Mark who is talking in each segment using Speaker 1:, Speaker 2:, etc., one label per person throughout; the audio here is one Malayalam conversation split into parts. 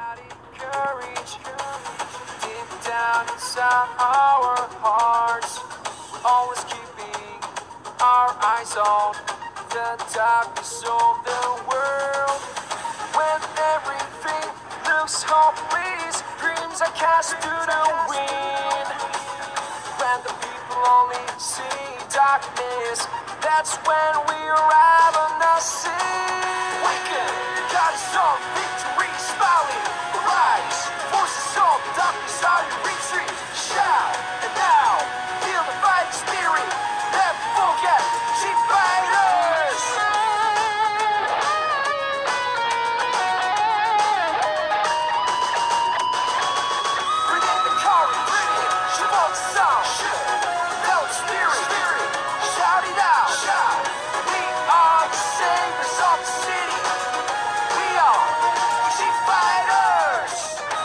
Speaker 1: Courage, deep down inside our hearts, we're always keeping our eyes on the darkness of the world. When everything looks hopeless, dreams are cast to the wind. When the people only see darkness, that's when we arrive on the scene. Waken, God is on victory, smiling, rise. Forces of darkness are in retreat. Shout, and now, feel the fighting spirit. Never forget, keep fighters. Bring in the courage, bring it, Shabbat sound, Feel the spirit, spirit, shout it out, shout. We are the saviors of the city. We are the chief fighters.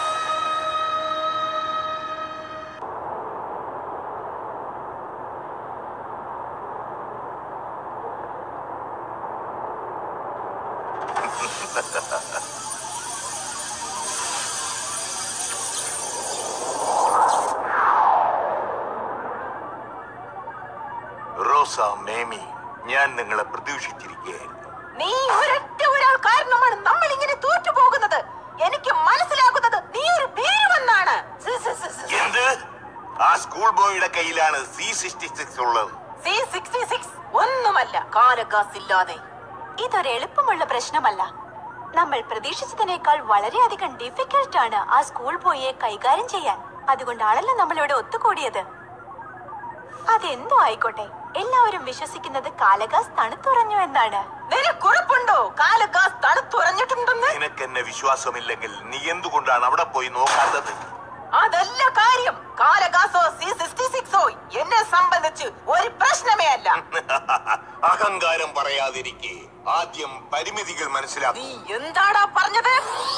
Speaker 2: റോസ മേമി ഞാൻ നിങ്ങളെ പ്രതീക്ഷിച്ചിരിക്കുകയായിരുന്നു
Speaker 3: നീ ഒരൊറ്റ ഒരാൾ കാരണമാണ് നമ്മൾ ഇങ്ങനെ തോറ്റു പോകുന്നത് എനിക്ക് മനസ്സിലാകുന്നത് നീ ഒരു ഭീരുവെന്നാണ്
Speaker 2: എന്ത് ആ സ്കൂൾ ബോയുടെ കയ്യിലാണ് സി സിക്സ്റ്റി സിക്സ് ഉള്ളത്
Speaker 3: സി സിക്സ്റ്റി സിക്സ് ഒന്നുമല്ല കാലഗാസ് ഇല്ലാതെ
Speaker 4: ഇതൊരു എളുപ്പമുള്ള പ്രശ്നമല്ല നമ്മൾ പ്രതീക്ഷിച്ചതിനേക്കാൾ വളരെയധികം ഡിഫിക്കൽട്ട് ആണ് ആ സ്കൂൾ ബോയിയെ കൈകാര്യം ചെയ്യാൻ അതുകൊണ്ടാണല്ലോ നമ്മൾ ഇവിടെ ഒത്തുകൂടിയത് അതെന്തോ ആയിക്കോട്ടെ എല്ലാവരും വിശ്വസിക്കുന്നത് കാലഗാസ് തണുത്തുറഞ്ഞു എന്നാണ്
Speaker 3: നിനക്കുറപ്പുണ്ടോ കാലഗാസ് തണുത്തുറഞ്ഞിട്ടുണ്ടെന്ന്
Speaker 2: നിനക്ക് എന്നെ വിശ്വാസമില്ലെങ്കിൽ നീ എന്തുകൊണ്ടാണ് അവിടെ പോയി നോക്കാത്തത്
Speaker 3: അതല്ല കാര്യം കാലഗാസോ സി സിക്സ്റ്റി സിക്സോ എന്നെ സംബന്ധിച്ച് ഒരു പ്രശ്നമേ അല്ല
Speaker 2: അഹങ്കാരം പറയാതിരിക്കെ ആദ്യം പരിമിതികൾ മനസ്സിലാക്കും
Speaker 3: നീ എന്താടാ പറഞ്ഞത്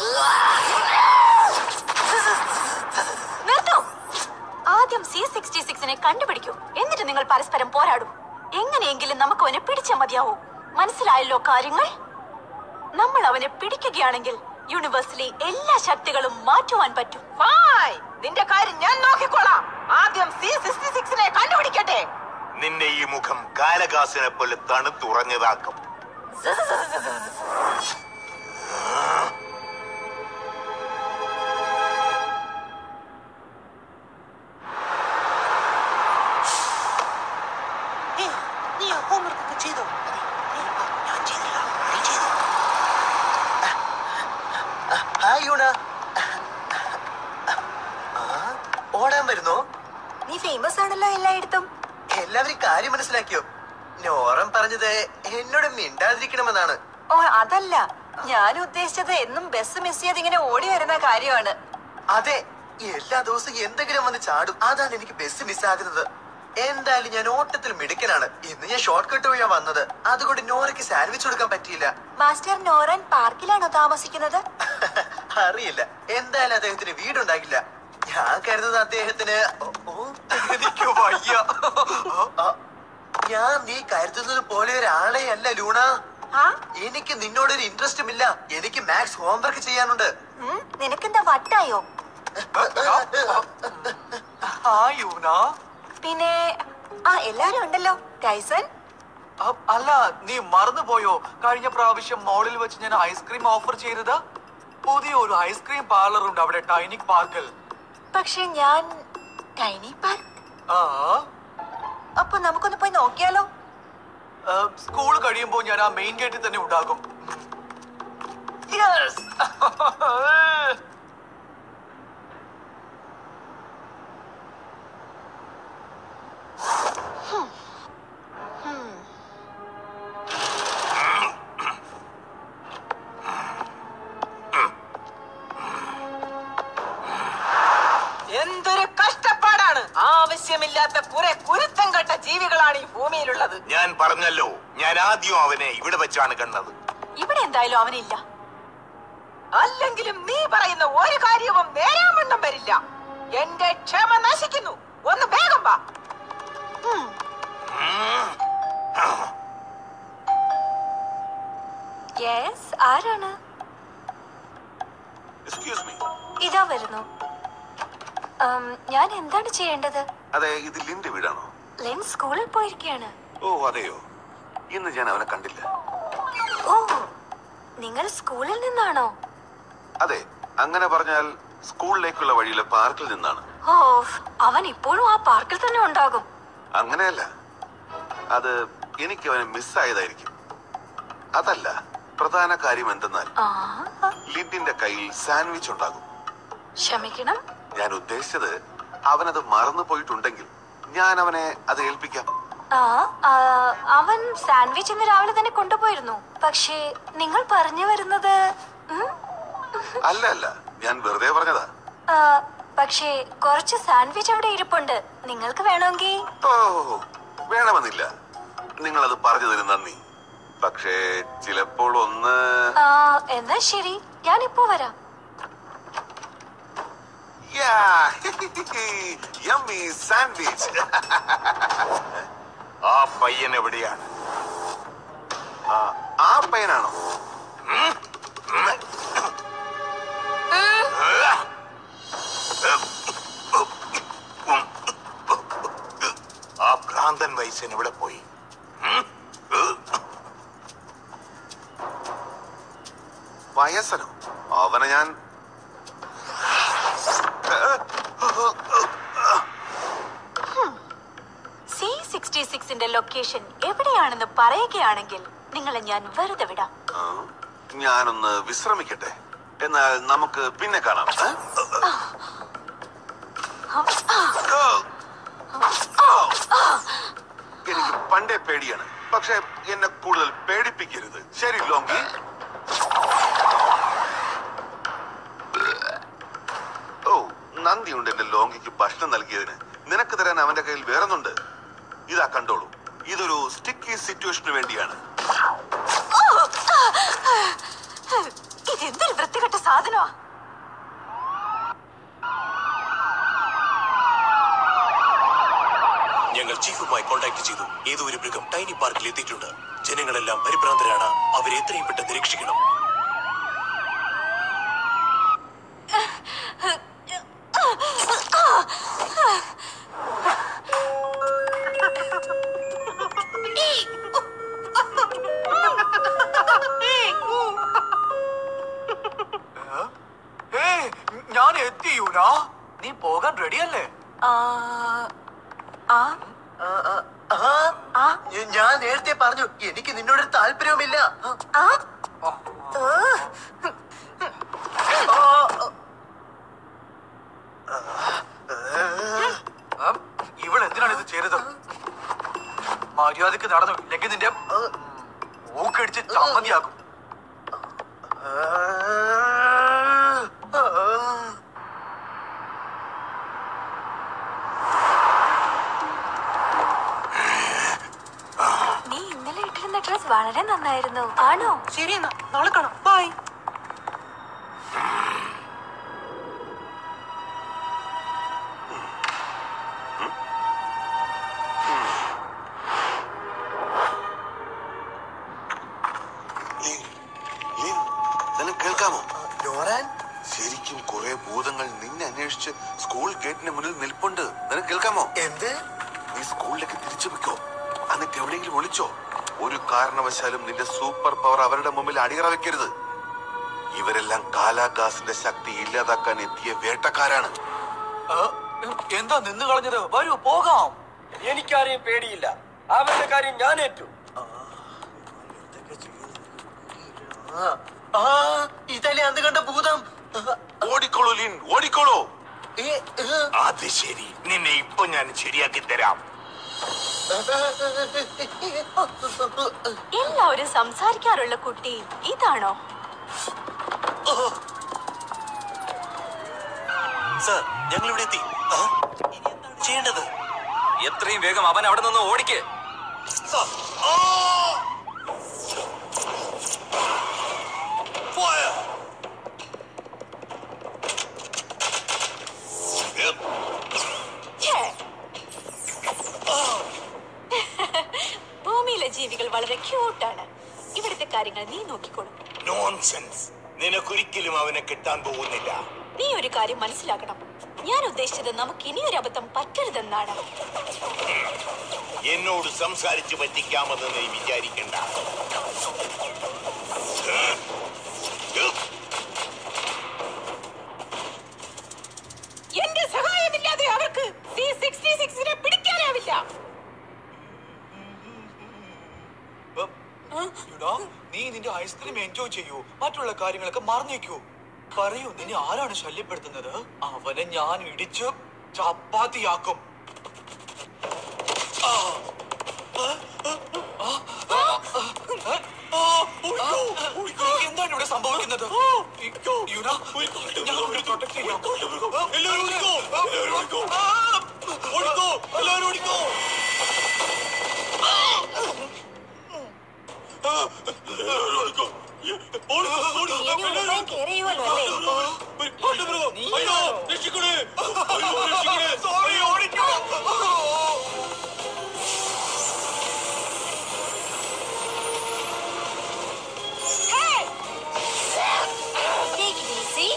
Speaker 4: നിർത്തൂ ആദ്യം സി സിക്സ്റ്റി സിക്സിനെ കണ്ടുപിടിക്കൂ എന്നിട്ട് നിങ്ങൾ പരസ്പരം പോരാടൂ എങ്ങനെയെങ്കിലും നമുക്ക് അവനെ പിടിച്ചാൽ മതിയാവൂ മനസ്സിലായല്ലോ കാര്യങ്ങൾ നമ്മൾ അവനെ പിടിക്കുകയാണെങ്കിൽ യൂണിവേഴ്സിലെ എല്ലാ ശക്തികളും മാറ്റുവാൻ പറ്റും
Speaker 3: ഫായ് നിന്റെ കാര്യം ഞാൻ നോക്കിക്കോളാം ആദ്യം സി സിക്സ്റ്റി സിക്സിനെ കണ്ടുപിടിക്കട്ടെ
Speaker 2: നിന്റെ ഈ മുഖം കാലകാസിനെ പോലെ തണുത്തുറഞ്ഞതാക്കും
Speaker 5: നീ ഹോംവർക്ക് ഒക്കെ ചെയ്തോ ഞാൻ ചെയ്തില്ല നീ ചെയ്തു ഹായ് യൂണ ആ, ഓടാൻ വരുന്നോ
Speaker 4: നീ ഫേമസ് ആണല്ലോ എല്ലായിടത്തും
Speaker 5: എല്ലാവരും കാര്യം മനസ്സിലാക്കിയോ നോറം പറഞ്ഞത് എന്നോട് മിണ്ടാതിരിക്കണമെന്നാണ്
Speaker 4: ഓ അതല്ല ഞാൻ ഉദ്ദേശിച്ചത് എന്നും ബസ് മിസ് ചെയ്ത് ഇങ്ങനെ ഓടി വരുന്ന കാര്യമാണ്
Speaker 5: അതെ എല്ലാ ദിവസവും എന്തെങ്കിലും വന്ന് ചാടും അതാണ് എനിക്ക് ബസ് മിസ്സാകുന്നത് എന്തായാലും ഞാൻ ഓട്ടത്തിൽ മിടുക്കനാണ് ഇന്ന് ഞാൻ ഷോർട്ട് കട്ട് വഴിയാ വന്നത് അതുകൊണ്ട് നോറയ്ക്ക് സാൻഡ്വിച്ച് കൊടുക്കാൻ പറ്റിയില്ല
Speaker 4: മാസ്റ്റർ നോറൻ പാർക്കിലാണോ താമസിക്കുന്നത്
Speaker 5: അറിയില്ല എന്തായാലും അദ്ദേഹത്തിന് വീടുണ്ടാകില്ല ഞാൻ കരുതുന്നത് അദ്ദേഹത്തിന് ഓ, ഓ, എനിക്ക് വയ്യ ആ, ഞാൻ നീ കരുതുന്നത് പോലെ ഒരാളെ അല്ല ലൂണ
Speaker 4: ആ
Speaker 5: എനിക്ക് നിന്നോടൊരു ഇൻട്രസ്റ്റും ഇല്ല എനിക്ക് മാത്സ് ഹോംവർക്ക് ചെയ്യാനുണ്ട്
Speaker 4: ഉം, നിനക്കെന്താ വട്ടായോ പിന്നെ ആ എല്ലാരും ഉണ്ടല്ലോ ടൈസൺ
Speaker 6: അ- അല്ല നീ മറന്നുപോയോ കഴിഞ്ഞ പ്രാവശ്യം മോളിൽ വെച്ച് ഞാൻ ഐസ്ക്രീം ഓഫർ ചെയ്തത് പുതിയ ഒരു ഐസ്ക്രീം പാർലർ ഉണ്ട് അവിടെ ടൈനിക് പാർക്കിൽ
Speaker 4: പക്ഷെ ഞാൻ ടൈനി പാർക്ക്
Speaker 6: ആ
Speaker 4: അപ്പൊ നമുക്കൊന്ന് പോയി നോക്കിയാലോ
Speaker 6: സ്കൂൾ കഴിയുമ്പോൾ ഞാൻ ആ മെയിൻ ഗേറ്റിൽ തന്നെ ഉണ്ടാകും Yes!
Speaker 3: എന്തൊരു കഷ്ടപ്പാടാണ് ആവശ്യമില്ലാത്ത കുറെ കുരുത്തം കെട്ട ജീവികളാണ് ഈ ഭൂമിയിലുള്ളത്
Speaker 2: ഞാൻ പറഞ്ഞല്ലോ ഞാൻ ആദ്യം അവനെ ഇവിടെ വെച്ചാണ് കണ്ടത്
Speaker 4: ഇവിടെ എന്തായാലും അവനില്ല
Speaker 3: അല്ലെങ്കിലും നീ പറയുന്ന ഒരു കാര്യവും നേരാമണ്ണം വരില്ല എന്റെ ക്ഷമ നശിക്കുന്നു ഒന്ന് വേഗം വാ
Speaker 4: യെസ് ആരാണ്
Speaker 2: എക്സ്ക്യൂസ് മീ
Speaker 4: ഇതാ വരുന്നു ഉം, ഞാൻ എന്താണ് ചെയ്യേണ്ടത്
Speaker 2: അതെ ഇത് ലിന്റെ വീടാണോ
Speaker 4: ലെൻ സ്കൂളിൽ പോയിരിക്കുകയാണ്
Speaker 2: ഓ അതെയോ ഇന്ന് ഞാൻ അവനെ കണ്ടില്ല
Speaker 4: ഓ നിങ്ങൾ സ്കൂളിൽ നിന്നാണോ
Speaker 2: അതെ അങ്ങനെ പറഞ്ഞാൽ സ്കൂളിലേക്കുള്ള വഴിയിലെ പാർക്കിൽ നിന്നാണ്
Speaker 4: ഓ അവൻ ഇപ്പോഴും ആ പാർക്കിൽ തന്നെ ഉണ്ടാകും
Speaker 2: അങ്ങനെയല്ല അത് എനിക്ക് അവനെ മിസ്സായതായിരിക്കും അതല്ല പ്രധാന കാര്യം എന്തെന്നാൽ
Speaker 4: ആ
Speaker 2: ലിൻഡിന്റെ കയ്യിൽ സാൻഡ്വിച്ച് ഉണ്ടാകും
Speaker 4: ക്ഷമിക്കണം
Speaker 2: ഞാൻ ഉദ്ദേശിച്ചത് അവനത് മറന്നു പോയിട്ടുണ്ടെങ്കിൽ ഞാൻ അവനെ അത് ഏൽപ്പിക്കാം
Speaker 4: ആ ആ, അവൻ സാൻഡ്വിച്ച് ഇന്ന് രാവിലെ തന്നെ കൊണ്ടുപോയിരുന്നു പക്ഷേ നിങ്ങൾ പറഞ്ഞു വരുന്നത് ഉം?
Speaker 2: അല്ല അല്ല ഞാൻ വെറുതെ പറഞ്ഞതാ
Speaker 4: ആ, പക്ഷേ കുറച്ച് സാൻഡ്വിച്ച് അവിടെ ഇരിപ്പുണ്ട് നിങ്ങൾക്ക് വേണമെങ്കിൽ
Speaker 2: ഓ വേണമെന്നില്ല നിങ്ങൾ അത് പറഞ്ഞതിന് നന്ദി പക്ഷേ ചിലപ്പോൾ ഒന്ന്
Speaker 4: ആ, എന്നാ ശരി ഞാനിപ്പോ വരാം
Speaker 2: യമ്മി സാൻഡ്വിച്ച്
Speaker 7: ആ പയ്യൻ എവിടെയാണ്
Speaker 2: ആ പയ്യനാണോ
Speaker 7: ആ ഭ്രാന്തൻ വയസ്സൻ എവിടെ പോയി
Speaker 2: വയസ്സനോ അവനെ ഞാൻ
Speaker 4: സി സിക്സ്റ്റി സിക്സിന്റെ ലൊക്കേഷൻ എവിടെയാണെന്ന് പറയുകയാണെങ്കിൽ നിങ്ങളെ ഞാൻ വെറുതെ വിടാം
Speaker 2: ആ, ഞാനൊന്ന് വിശ്രമിക്കട്ടെ എന്നാൽ നമുക്ക് പിന്നെ കാണാം ഏ? എനിക്ക് പണ്ടേ പേടിയാണ് പക്ഷെ എന്നെ കൂടുതൽ പേടിപ്പിക്കരുത് ശരി ലോങ്കി ഓ നന്ദിയുണ്ട് എന്റെ ലോങ്കിക്ക് ഭക്ഷണം നൽകിയതിന് നിനക്ക് തരാൻ അവന്റെ കയ്യിൽ വേറൊന്നുണ്ട് ഇതാ കണ്ടോളൂ ഇതൊരു സ്റ്റിക്കി സിറ്റുവേഷന് വേണ്ടിയാണ്
Speaker 4: ഇതെന്തൊരു വൃത്തികെട്ട സാധനമാ
Speaker 8: ഞങ്ങൾ ചീഫുമായി കോൺടാക്ട് ചെയ്തു ഏതോ ഒരു മൃഗം ടൈനി പാർക്കിൽ എത്തിയിട്ടുണ്ട് ജനങ്ങളെല്ലാം പരിഭ്രാന്തരാണ് അവരെ എത്രയും പെട്ടെന്ന് രക്ഷിക്കണം
Speaker 6: ഏയ് ഞാൻ എത്തി യൂന നീ പോകാൻ റെഡിയല്ലേ
Speaker 4: ആ ആ
Speaker 5: ആ, ആ, ആ,
Speaker 4: ആ
Speaker 5: ഞ- ഞാൻ നേരത്തെ പറഞ്ഞു എനിക്ക് നിന്നോട് താല്പര്യവുമില്ല
Speaker 4: ആ ഏഹ്.
Speaker 6: ഇവൾ എന്തിനാണ് ഇത് ചെയ്തത് മര്യാദക്ക് നടന്നു ഇല്ലെങ്കിൽ നിന്റെ മൂക്കടിച്ച് ചമ്മന്തിയാക്കും
Speaker 4: നീ ഇന്നലെ ഇട്ടിരുന്ന ഡ്രസ് വളരെ നന്നായിരുന്നു ആണോ
Speaker 3: ശരി എന്നാ നാളെ കാണാം ബൈ
Speaker 2: ലിൻ, ലിൻ, നിനക്ക് കേൾക്കാമോ
Speaker 5: നോറാൻ
Speaker 2: ശരിക്കും കുറെ ഭൂതങ്ങൾ നിന്നെ അന്വേഷിച്ച് സ്കൂൾ ഗേറ്റിന് മുന്നിൽ നിൽപ്പുണ്ട് നിനക്ക് കേൾക്കാമോ
Speaker 5: എന്ത്
Speaker 2: നീ സ്കൂളിലേക്ക് തിരിച്ചു വെക്കോ എന്നിട്ട് എവിടെയെങ്കിലും ഒളിച്ചോ ഒരു കാരണവശാലും നിന്റെ സൂപ്പർ പവർ അവരുടെ മുമ്പിൽ അടിയറ വെക്കരുത് ഇവരെല്ലാം കാലാകാസിന്റെ ശക്തി ഇല്ലാതാക്കാൻ എത്തിയ വേട്ടക്കാരാണ്
Speaker 6: ആ, എന്താ നിന്ന് കളഞ്ഞത് വരൂ പോകാം
Speaker 9: എനിക്കാരെയും പേടിയില്ല അവന്റെ കാര്യം ഞാൻ ഏറ്റു
Speaker 5: ആ, ആ ഇതല്ലേ അന്ന് കണ്ട ഭൂതം
Speaker 2: ഓടിക്കോളൂ ലിൻ ഓടിക്കോളൂ
Speaker 5: ഏ, ഏ,
Speaker 7: അത് ശരി നിന്നെ ഇപ്പൊ ഞാൻ ശരിയാക്കി തരാം
Speaker 4: എല്ലാവരും സംസാരിക്കാറുള്ള കുട്ടി ഇതാണോ
Speaker 8: സർ ഞങ്ങൾ ഇവിടെ എത്തി ആ? ഇനി എന്താണ് ചെയ്യേണ്ടത്
Speaker 9: എത്രയും വേഗം അവൻ അവിടെ നിന്ന് ഓടിക്ക്
Speaker 4: ഛേ. ഭൂമിയിലെ ജീവികൾ വളരെ ക്യൂട്ടാണ് ഇവിടുത്തെ കാര്യങ്ങൾ നീ നോക്കിക്കോളും
Speaker 7: നോൺസെൻസ് നിനക്കൊരിക്കലും അവനെ കിട്ടാൻ പോകുന്നില്ല
Speaker 4: നീ ഒരു കാര്യം മനസ്സിലാക്കണം ഞാൻ ഉദ്ദേശിച്ചത് നമുക്ക് ഇനിയൊരു അബദ്ധം പറ്റരുതെന്നാണ്
Speaker 7: എന്നോട് സംസാരിച്ച് പറ്റിക്കാമെന്ന് നീ വിചാരിക്കണ്ട
Speaker 3: എന്റെ സഹായമില്ലാതെ അവർക്ക് സി സിക്സ്റ്റി സിക്സിനെ പിടിക്കാനാവില്ല
Speaker 6: യുടാ, നീ നിന്റെ ഐസ്ക്രീം എൻജോയ് ചെയ്യൂ മറ്റുള്ള കാര്യങ്ങളൊക്കെ മറന്നേക്കൂ പറയൂ നിന്നെ ആരാണ് ശല്യപ്പെടുത്തുന്നത് അവനെ ഞാൻ ഇടിച്ച് ചപ്പാത്തിയാക്കും ആ. ആ, ആ, ആ, ആ, ആ, ഒഴിക്കൂ, ഒഴിക്കൂ. എന്താണ് ഇവിടെ സംഭവിക്കുന്നത് യുടാ, ഞാൻ ഇവിടെ protect ചെയ്യാം.
Speaker 7: എല്ലാവരും ഓടിക്കോ, എല്ലാവരും ഓടിക്കോ.
Speaker 6: ആ,
Speaker 7: ഓടിക്കോ, എല്ലാവരും ഓടിക്കോ. എല്ലാവരും ഓടിക്കോ. ഓടിക്കോ, ഓടിക്കോ, എല്ലാവരും ഓടിക്കോ. ഒരു കാട്ടുമൃഗം. അയ്യോ, രക്ഷിക്കണേ. അയ്യോ, രക്ഷിക്കണേ. അയ്യോ, ഓടിക്കോ.
Speaker 4: Take it easy.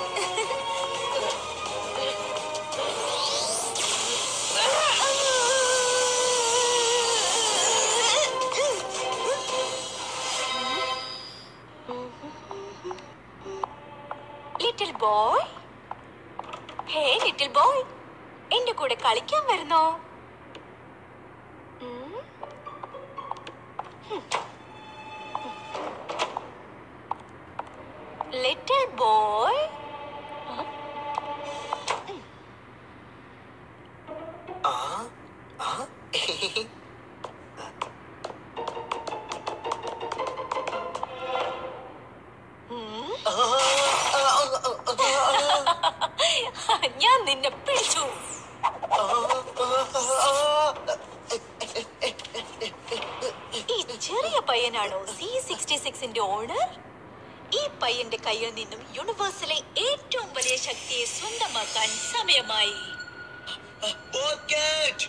Speaker 4: Little boy hey little boy എന്റെ കൂടെ കളിക്കാൻ വരുന്നോ ഉം? ലിറ്റിൽ ബോയ്
Speaker 5: ആ ആ
Speaker 4: ഞാൻ നിന്നെ പിടിച്ചു ഈ ചെറിയ പയ്യനാണോ സി സിക്സ്റ്റി സിക്സിന്റെ ഓണർ ഈ പയ്യന്റെ കയ്യിൽ നിന്നും യൂണിവേഴ്സിലെ ഏറ്റവും വലിയ ശക്തിയെ സ്വന്തമാക്കാൻ സമയമായി
Speaker 5: പോക്കറ്റ്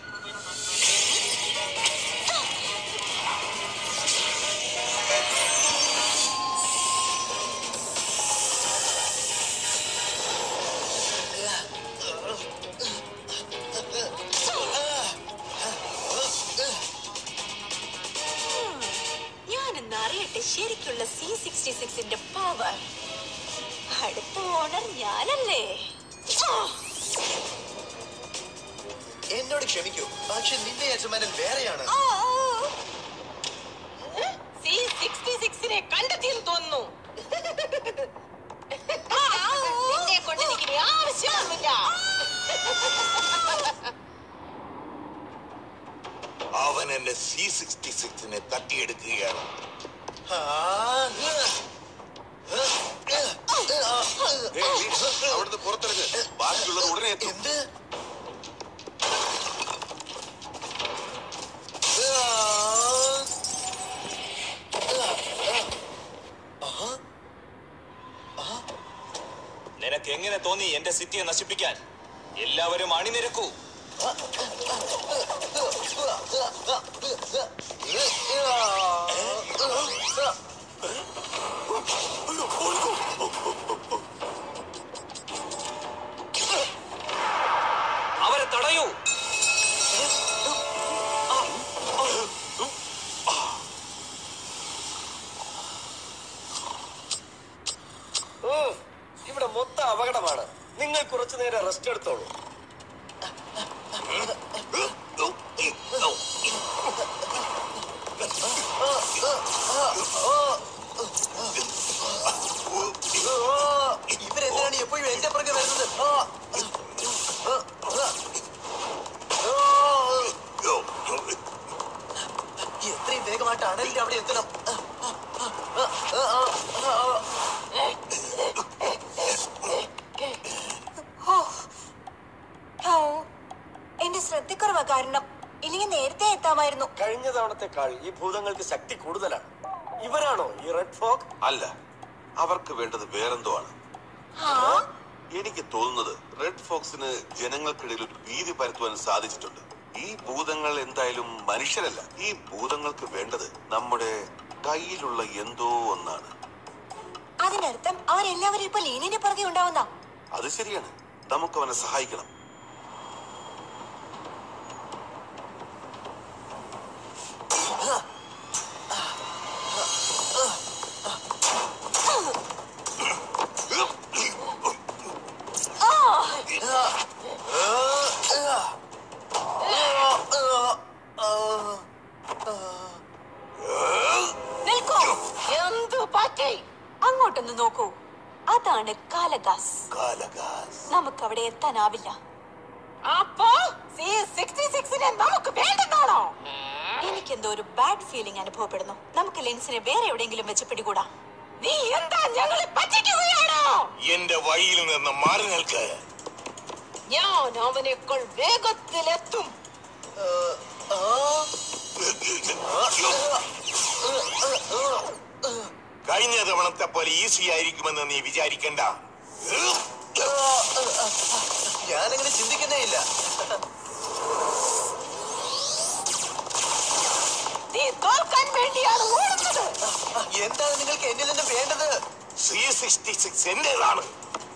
Speaker 4: ഞാനൊന്ന് അറിയട്ടെ ശരിക്കുള്ള സി സിക്സ്റ്റി സിക്സിന്റെ പവർ അടുത്ത ഓണർ ഞാനല്ലേ ആ!
Speaker 5: എന്നോട് ക്ഷമിക്കൂ പക്ഷെ നിന്റെ യജമാനൻ വേറെയാണ്
Speaker 4: ആ!
Speaker 3: സി സിക്സ്റ്റി സിക്സിനെ കണ്ടെത്തിയെന്ന് തോന്നുന്നു നിന്നെ കൊണ്ട് എനിക്ക് ആവശ്യമൊന്നുമില്ല
Speaker 7: അവൻ എന്റെ സി സിക്സ്റ്റി സിക്സിനെ തട്ടിയെടുക്കുകയാണ്
Speaker 5: ആ,
Speaker 2: ഏയ്, നീ അവിടുന്ന് പുറത്തിറങ്ങ് ബാക്കിയുള്ളത് ഉടനെ എത്തും
Speaker 5: എന്ത്
Speaker 10: നിനക്ക് എങ്ങനെ തോന്നി എന്റെ സിറ്റിയെ നശിപ്പിക്കാൻ എല്ലാവരും അണിനിരക്കൂ അവരെ തടയൂ
Speaker 9: ഉം, ഇവിടെ മൊത്തം അപകടമാണ് നിങ്ങൾ കുറച്ചു നേരം റെസ്റ്റ് എടുത്തോളൂ
Speaker 5: ഇവരെന്തിനാണ് എപ്പോഴും എന്റെ പുറകെ വരുന്നത് ആ, ആ, ആ, ആ. എത്രയും വേഗമായിട്ട് അണലിന്റെ അവിടെ എത്തണം
Speaker 4: എന്റെ ശ്രദ്ധക്കുറവ് കാരണം ഇല്ലെങ്കിൽ നേരത്തെ എത്താമായിരുന്നു
Speaker 9: കഴിഞ്ഞ തവണത്തെക്കാൾ ഈ ഭൂതങ്ങൾക്ക് ശക്തി കൂടുതലാണ് ഇവരാണോ ഈ റെഡ് ഫോക്ക്
Speaker 2: അല്ല അവർക്ക് വേണ്ടത് വേറെന്തോ ആണ് എനിക്ക് തോന്നുന്നത് റെഡ് ഫോക്സിന് ജനങ്ങൾക്കിടയിൽ ഒരു ഭീതി പരത്തുവാൻ സാധിച്ചിട്ടുണ്ട് ഈ ഭൂതങ്ങൾ എന്തായാലും മനുഷ്യരല്ല ഈ ഭൂതങ്ങൾക്ക് വേണ്ടത് നമ്മുടെ കയ്യിലുള്ള എന്തോ ഒന്നാണ്
Speaker 4: അതിന്
Speaker 11: അതിനർത്ഥം അവരെല്ലാവരും ഇപ്പൊ ലീനിന്റെ പുറകെ ഉണ്ടാവുന്ന
Speaker 2: അത് ശരിയാണ് നമുക്ക് അവനെ സഹായിക്കണം
Speaker 4: നിൽക്കൂ
Speaker 3: എന്തു പറ്റി
Speaker 4: അങ്ങോട്ടൊന്ന് നോക്കൂ അതാണ് കാലഗാസ്
Speaker 7: കാലകാസ്
Speaker 4: നമുക്ക് അവിടെ എത്താനാവില്ല
Speaker 3: അപ്പോ സി സിക്സ്റ്റി സിക്സിനെ നമുക്ക് വേണ്ടെന്നാണോ
Speaker 4: എനിക്കെന്തോ ഒരു ബാഡ് ഫീലിംഗ് അനുഭവപ്പെടുന്നു നമുക്ക് ലെൻസിനെ വേറെ എവിടെയെങ്കിലും വെച്ച് പിടികൂടാം
Speaker 3: നീ എന്താ ഞങ്ങളെ പറ്റിക്കുകയാണോ
Speaker 7: എന്റെ വഴിയിൽ നിന്ന് മാറി നിൽക്ക്
Speaker 3: ഞാൻ അവനേക്കാൾ വേഗത്തിലെത്തും
Speaker 7: കഴിഞ്ഞ തവണത്തെ പോലെ ഈസി ആയിരിക്കുമെന്ന് നീ വിചാരിക്കണ്ട
Speaker 5: ഞാനങ്ങനെ ചിന്തിക്കുന്നേ ഇല്ല
Speaker 3: നീ തോൽക്കാൻ വേണ്ടിയാണ് ഓടുന്നത്
Speaker 5: എന്താണ് നിങ്ങൾക്ക് എന്നിൽ നിന്ന് വേണ്ടത്
Speaker 7: സി സിക്സ്റ്റി സിക്സ് എന്റേതാണ്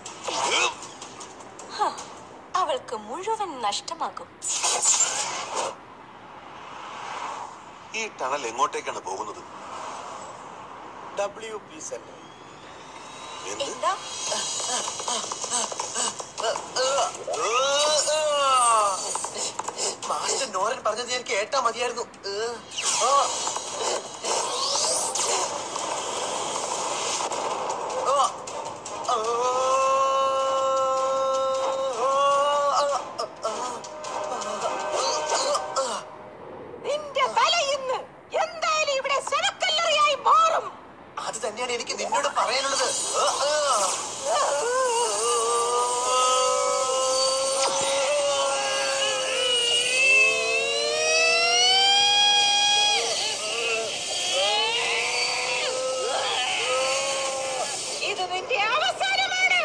Speaker 4: അവൾക്ക് മുഴുവൻ നഷ്ടമാകും
Speaker 2: ഈ ടണൽ എങ്ങോട്ടേക്കാണ് പോകുന്നത്
Speaker 7: ഡബ്ല്യു പി സെന്റർ
Speaker 2: എന്ത്
Speaker 4: എന്താ
Speaker 5: മാസ്റ്റർ നോരൻ പറഞ്ഞത് ഞാൻ കേട്ടാ മതിയായിരുന്നു ഏ, ആ. ആ. ആ.
Speaker 3: നിന്റെ തല ഇന്ന് എന്തായാലും ഇവിടെ ശരക്കല്ലറിയായി മാറും
Speaker 5: അത് തന്നെയാണ് എനിക്ക് നിന്നോട് പറയാനുള്ളത് ആ, ആ.
Speaker 3: ഇത് നിന്റെ അവസാനമാണ്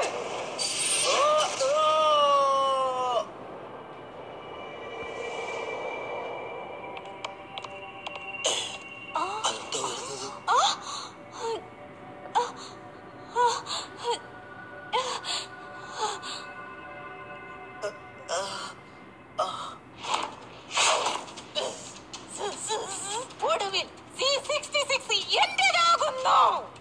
Speaker 3: ഒടുവിൽ സി സിക്സ്റ്റി സിക്സ് എന്റേതാകുന്നു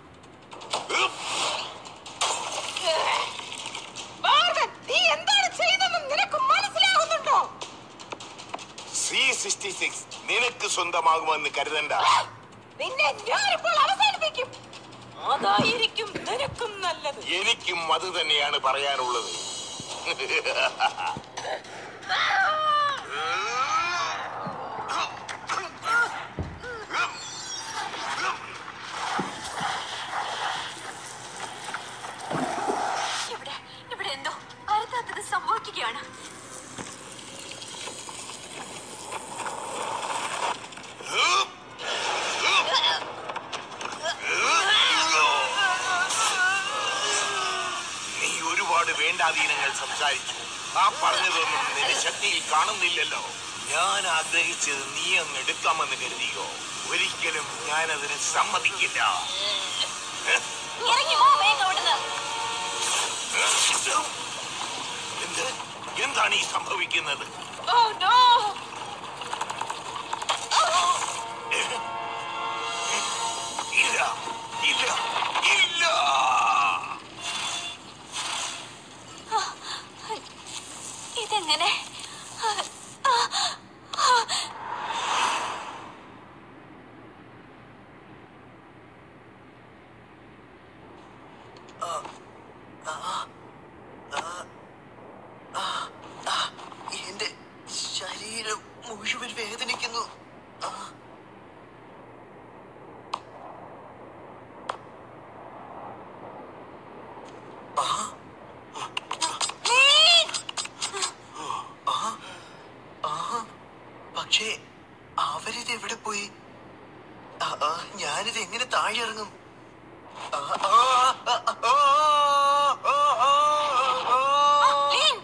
Speaker 3: മാർവൻ, നീ എന്താണ് ചെയ്തതെന്ന് നിനക്ക് മനസ്സിലാകുന്നുണ്ടോ
Speaker 7: സി സിക്സ്റ്റി സിക്സ് നിനക്ക് സ്വന്തമാകുമെന്ന് കരുതണ്ട
Speaker 3: നിന്നെ ഞാനിപ്പോൾ അവസാനിപ്പിക്കും അതായിരിക്കും നിനക്കും നല്ലത്
Speaker 7: എനിക്കും അത് തന്നെയാണ് പറയാനുള്ളത്
Speaker 4: ഇവിടെ ഇവിടെ എന്തോ അരുതാത്തത് സംഭവിക്കുകയാണ്
Speaker 7: നീ ഒരുപാട് വേണ്ടാധീനങ്ങൾ സംസാരിച്ചു ആ പറഞ്ഞതൊന്നും നിന്റെ ശക്തിയിൽ കാണുന്നില്ലല്ലോ ഞാൻ ആഗ്രഹിച്ചത് നീ അങ്ങ് എടുക്കാമെന്ന് കരുതിയോ ഒരിക്കലും ഞാൻ അതിന് സമ്മതിക്കില്ല
Speaker 4: ഇറങ്ങി പോ വേഗം അവിടുന്ന്
Speaker 7: എന്ത് എന്താണ് ഈ സംഭവിക്കുന്നത്
Speaker 3: ഓ നോ
Speaker 7: ഇല്ല ഇല്ല ഇല്ല
Speaker 4: ഇതെങ്ങനെ
Speaker 5: എന്റെ ശരീരം മുഴുവൻ വേദനിക്കുന്നു ആ. ആ. ആ. ആ. പക്ഷേ അവരിത് എവിടെ പോയി ആ, ആ, ഞാനിത് എങ്ങനെ താഴെ ഇറങ്ങും ആ, ആ, ആ, ആ, ആ, ആ, ആ, ആ.
Speaker 4: ലീൻ,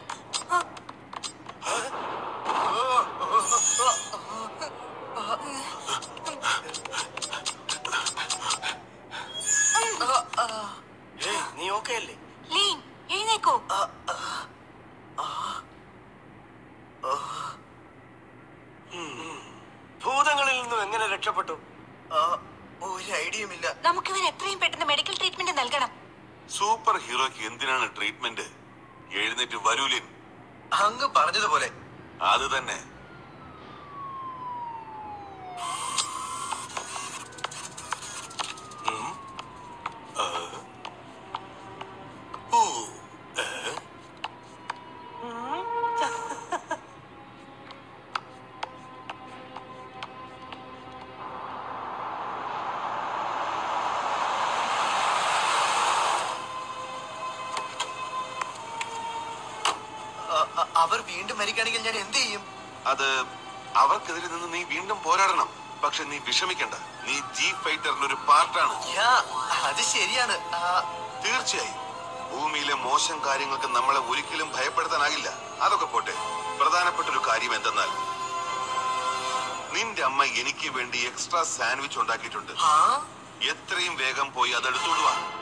Speaker 9: ഏയ്, നീ ഓക്കെ അല്ലേ
Speaker 11: ലീൻ എഴുന്നേക്കോ
Speaker 9: ഭൂതങ്ങളിൽ നിന്നും എങ്ങനെ രക്ഷപ്പെട്ടു
Speaker 5: ആ, ഒരു ഐഡിയയും ഇല്ല
Speaker 11: നമുക്കിവൻ എത്രയും പെട്ടെന്ന് മെഡിക്കൽ ട്രീറ്റ്മെന്റ് നൽകണം
Speaker 2: സൂപ്പർ ഹീറോയ്ക്ക് എന്തിനാണ് ട്രീറ്റ്മെന്റ് എഴുന്നേറ്റ് വരൂലിൻ
Speaker 5: അങ്ങ് പറഞ്ഞതുപോലെ
Speaker 2: അത് തന്നെ ഉം. ആ. ഓ. ഏ?
Speaker 5: ആ, ആ, അവർ വീണ്ടും മരിക്കുകയാണെങ്കിൽ ഞാൻ എന്ത് ചെയ്യും
Speaker 2: അത് അവർക്കെതിരെ നിന്ന് നീ വീണ്ടും പോരാടണം പക്ഷെ നീ വിഷമിക്കണ്ട നീ ജി ഫൈറ്ററിന്റെ ഒരു പാർട്ടാണ്
Speaker 5: യാ, അത് ശരിയാണ് ആ,
Speaker 2: തീർച്ചയായും ഭൂമിയിലെ മോശം കാര്യങ്ങൾക്ക് നമ്മളെ ഒരിക്കലും ഭയപ്പെടുത്താനാകില്ല അതൊക്കെ പോട്ടെ പ്രധാനപ്പെട്ട ഒരു കാര്യം എന്തെന്നാൽ നിന്റെ അമ്മ എനിക്ക് വേണ്ടി എക്സ്ട്രാ സാൻഡ്വിച്ച് ഉണ്ടാക്കിയിട്ടുണ്ട്
Speaker 5: ആ?
Speaker 2: എത്രയും വേഗം പോയി അതെടുത്തോണ്ട് വാ